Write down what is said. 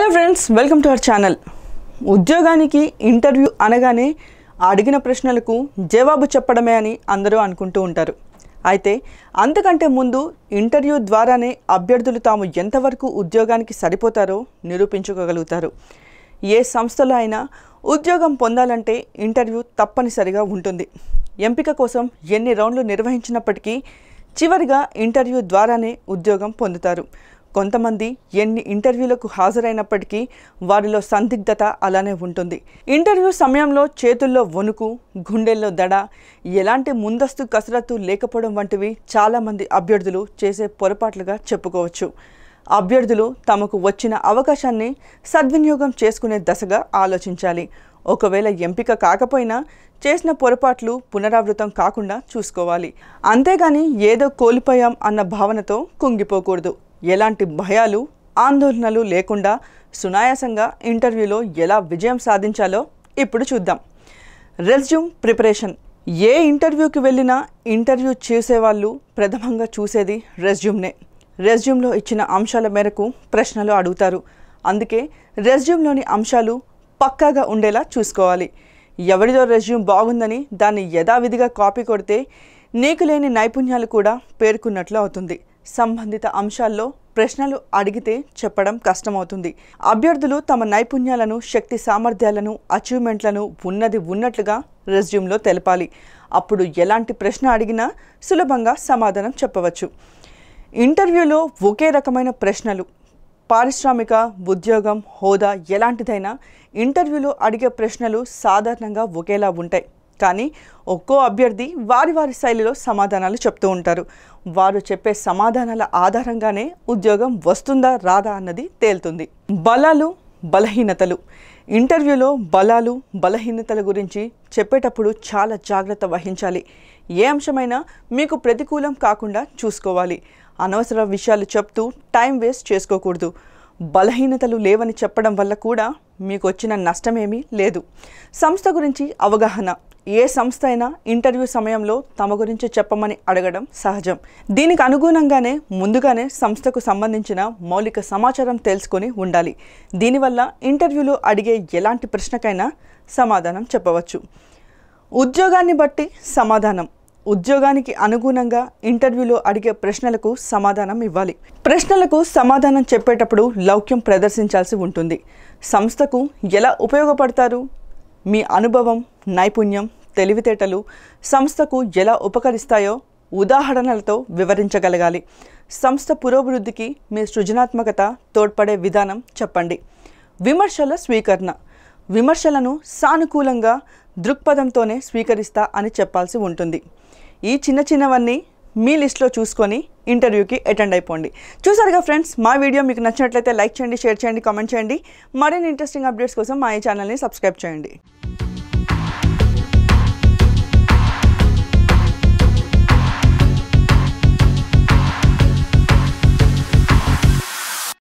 hi friends welcome to our channel ఉద్యోగానికి interview అనగానే అడిగిన ప్రశ్నలకు జవాబు చెప్పడమే అని అందరూ అనుకుంటూ ఉంటారు అయితే అంతకంటే ముందు ఇంటర్వ్యూ ద్వారానే అభ్యర్థులు తాము ఎంతవరకు ఉద్యోగానికి సరిపోతారో నిరూపించుకోగలుగుతారు ఏ సంస్థలో అయినా ఉద్యోగం పొందాలంటే ఇంటర్వ్యూ తప్పనిసరిగా ఉంటుంది ఎంపిక కోసం ఎన్ని రౌండ్లు నిర్వహించినప్పటికీ చివరిగా ఇంటర్వ్యూ ద్వారానే ఉద్యోగం పొందుతారు కొంతమంది ఎన్ని ఇంటర్వ్యూలకు హాజరైనప్పటికీ వారిలో సందిగ్ధత అలానే ఉంటుంది ఇంటర్వ్యూ సమయంలో చేతుల్లో వణుకు గుండెల్లో దడ ఎలాంటి ముందస్తు కసరత్తు లేకపోవడం వంటివి చాలామంది అభ్యర్థులు చేసే పొరపాట్లుగా చెప్పుకోవచ్చు అభ్యర్థులు తమకు వచ్చిన అవకాశాన్ని సద్వినియోగం చేసుకునే దశగా ఆలోచించాలి ఒకవేళ ఎంపిక కాకపోయినా చేసిన పొరపాట్లు పునరావృతం కాకుండా చూసుకోవాలి అంతేగాని ఏదో కోల్పోయాం అన్న భావనతో కుంగిపోకూడదు ఎలాంటి భయాలు ఆందోళనలు లేకుండా సునాయాసంగా ఇంటర్వ్యూలో ఎలా విజయం సాధించాలో ఇప్పుడు చూద్దాం రెజ్యూమ్ ప్రిపరేషన్ ఏ ఇంటర్వ్యూకి వెళ్ళినా ఇంటర్వ్యూ చేసేవాళ్ళు ప్రథమంగా చూసేది రెజ్యూమ్నే రెజ్యూమ్లో ఇచ్చిన అంశాల మేరకు ప్రశ్నలు అడుగుతారు అందుకే రెజ్యూమ్లోని అంశాలు పక్కాగా ఉండేలా చూసుకోవాలి ఎవరిదో రెజ్యూమ్ బాగుందని దాన్ని యథావిధిగా కాపీ కొడితే నీకు లేని నైపుణ్యాలు కూడా పేర్కొన్నట్లు అవుతుంది సంబంధిత అంశాల్లో ప్రశ్నలు అడిగితే చెప్పడం కష్టమవుతుంది అభ్యర్థులు తమ నైపుణ్యాలను శక్తి సామర్థ్యాలను అచీవ్మెంట్లను ఉన్నది ఉన్నట్లుగా రెజ్యూమ్లో తెలపాలి అప్పుడు ఎలాంటి ప్రశ్న అడిగినా సులభంగా సమాధానం చెప్పవచ్చు ఇంటర్వ్యూలో ఒకే రకమైన ప్రశ్నలు పారిశ్రామిక ఉద్యోగం హోదా ఎలాంటిదైనా ఇంటర్వ్యూలో అడిగే ప్రశ్నలు సాధారణంగా ఒకేలా ఉంటాయి కానీ ఒక్కో అభ్యర్థి వారి వారి శైలిలో సమాధానాలు చెప్తూ ఉంటారు వారు చెప్పే సమాధానాల ఆధారంగానే ఉద్యోగం వస్తుందా రాదా అన్నది తేలుతుంది బలాలు బలహీనతలు ఇంటర్వ్యూలో బలాలు బలహీనతల గురించి చెప్పేటప్పుడు చాలా జాగ్రత్త వహించాలి ఏ అంశమైనా మీకు ప్రతికూలం కాకుండా చూసుకోవాలి అనవసర విషయాలు చెప్తూ టైం వేస్ట్ చేసుకోకూడదు బలహీనతలు లేవని చెప్పడం వల్ల కూడా మీకు వచ్చిన నష్టమేమీ లేదు సంస్థ గురించి అవగాహన ఏ సంస్థ అయినా ఇంటర్వ్యూ సమయంలో తమ గురించి చెప్పమని అడగడం సహజం దీనికి అనుగుణంగానే ముందుగానే సంస్థకు సంబంధించిన మౌలిక సమాచారం తెలుసుకొని ఉండాలి దీనివల్ల ఇంటర్వ్యూలో అడిగే ఎలాంటి ప్రశ్నకైనా సమాధానం చెప్పవచ్చు ఉద్యోగాన్ని బట్టి సమాధానం ఉద్యోగానికి అనుగుణంగా ఇంటర్వ్యూలో అడిగే ప్రశ్నలకు సమాధానం ఇవ్వాలి ప్రశ్నలకు సమాధానం చెప్పేటప్పుడు లౌక్యం ప్రదర్శించాల్సి ఉంటుంది సంస్థకు ఎలా ఉపయోగపడతారు మీ అనుభవం నైపుణ్యం తెలివితేటలు సంస్థకు ఎలా ఉపకరిస్తాయో ఉదాహరణలతో వివరించగలగాలి సంస్థ పురోభివృద్ధికి మీ సృజనాత్మకత తోడ్పడే విధానం చెప్పండి విమర్శల స్వీకరణ విమర్శలను సానుకూలంగా దృక్పథంతోనే స్వీకరిస్తా అని చెప్పాల్సి ఉంటుంది ఈ చిన్న చిన్నవన్నీ మీ లిస్ట్లో చూసుకొని ఇంటర్వ్యూకి అటెండ్ అయిపోండి చూసారుగా ఫ్రెండ్స్ మా వీడియో మీకు నచ్చినట్లయితే లైక్ చేయండి షేర్ చేయండి కామెంట్ చేయండి మరిన్ని ఇంట్రెస్టింగ్ అప్డేట్స్ కోసం మా ఈ ఛానల్ని సబ్స్క్రైబ్ చేయండి